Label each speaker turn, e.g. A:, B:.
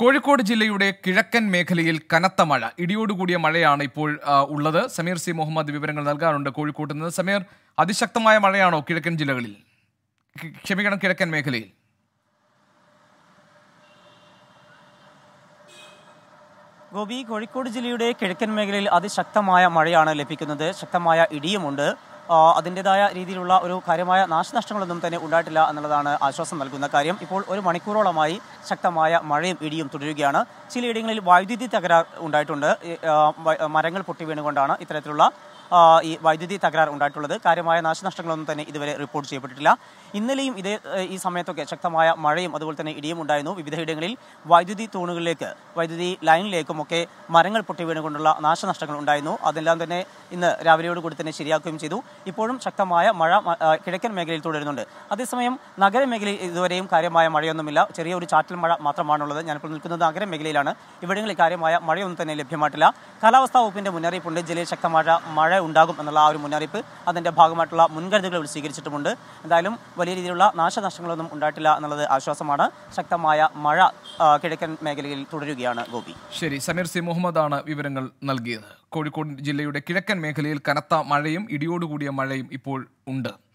A: കോഴിക്കോട് ജില്ലയുടെ കിഴക്കൻ മേഖലയിൽ കനത്ത മഴ ഇടിയോടുകൂടിയ മഴയാണ് ഇപ്പോൾ ആ, ഉള്ളത് സമീർ സി മുഹമ്മദ് വിവരങ്ങൾ നൽകാറുണ്ട് കോഴിക്കോട്ട് നിന്ന് സമീർ അതിശക്തമായ മഴയാണോ കിഴക്കൻ ജില്ലകളിൽ കി- ക്ഷമിക്കണം കിഴക്കൻ മേഖലയിൽ
B: ഗോപി കോഴിക്കോട് ജില്ലയുടെ കിഴക്കൻ മേഖലയിൽ അതിശക്തമായ മഴയാണ് ലഭിക്കുന്നത് ശക്തമായ ഇടിയുമുണ്ട് ആ, അതിൻ്റെതായ രീതിയിലുള്ള ഒരു കാര്യമായ നാശനഷ്ടങ്ങളൊന്നും തന്നെ ഉണ്ടായിട്ടില്ല എന്നുള്ളതാണ് ആശ്വാസം നൽകുന്ന കാര്യം ഇപ്പോൾ ഒരു മണിക്കൂറോളമായി ശക്തമായ മഴയും ഇടിയും തുടരുകയാണ് ചിലയിടങ്ങളിൽ വൈദ്യുതി തകരാർ ഉണ്ടായിട്ടുണ്ട് ഈ, ആ, വ- മരങ്ങൾ പൊട്ടി വീണുകൊണ്ടാണ് ഇത്തരത്തിലുള്ള ആ, ഈ വൈദ്യുതി തകരാർ ഉണ്ടായിട്ടുള്ളത് കാര്യമായ നാശനഷ്ടങ്ങളൊന്നും തന്നെ ഇതുവരെ റിപ്പോർട്ട് ചെയ്യപ്പെട്ടിട്ടില്ല ഇന്നലെയും ഇതേ ഏഹ്, ഈ സമയത്തൊക്കെ ശക്തമായ മഴയും അതുപോലെ തന്നെ ഇടിയും ഉണ്ടായിരുന്നു വിവിധയിടങ്ങളിൽ വൈദ്യുതി തൂണുകളിലേക്ക് വൈദ്യുതി ലൈനിലേക്കും ഒക്കെ മരങ്ങൾ പൊട്ടി വീണുകൊണ്ടുള്ള നാശനഷ്ടങ്ങൾ ഉണ്ടായിരുന്നു അതെല്ലാം തന്നെ ഇന്ന് രാവിലെയോട് കൂടി തന്നെ ശരിയാക്കുകയും ചെയ്തു ഇപ്പോഴും ശക്തമായ മഴ മ- ആ, കിഴക്കൻ മേഖലയിൽ തുടരുന്നുണ്ട് അതേസമയം നഗരമേഖലയിൽ ഇതുവരെയും കാര്യമായ മഴയൊന്നുമില്ല ചെറിയ ഒരു ചാറ്റൽ മഴ മാത്രമാണുള്ളത് ഞാനിപ്പോൾ നിൽക്കുന്നത് നഗരമേഖലയിലാണ് ഇവിടങ്ങളിൽ കാര്യമായ മഴയൊന്നും തന്നെ ലഭ്യമായിട്ടില്ല കാലാവസ്ഥാ വകുപ്പിന്റെ മുന്നറിയിപ്പുണ്ട് ജില്ലയിൽ ശക്തമായ മഴ ഉണ്ടാകും എന്നുള്ള ആ ഒരു മുന്നറിയിപ്പ് അതിന്റെ ഭാഗമായിട്ടുള്ള മുൻകരുതലുകൾ സ്വീകരിച്ചിട്ടുമുണ്ട് എന്തായാലും വലിയ രീതിയിലുള്ള നാശനഷ്ടങ്ങളൊന്നും ഉണ്ടായിട്ടില്ല എന്നുള്ളത് ആശ്വാസമാണ് ശക്തമായ മഴ ആ, കിഴക്കൻ മേഖലയിൽ തുടരുകയാണ് ഗോപി
A: ശരി സമീർ സി മുഹമ്മദാണ് വിവരങ്ങൾ നൽകിയത് കോഴിക്കോട് ജില്ലയുടെ കിഴക്കൻ മേഖലയിൽ കനത്ത മഴയും ഇടിയോടുകൂടിയ മഴയും ഇപ്പോൾ ഉണ്ട്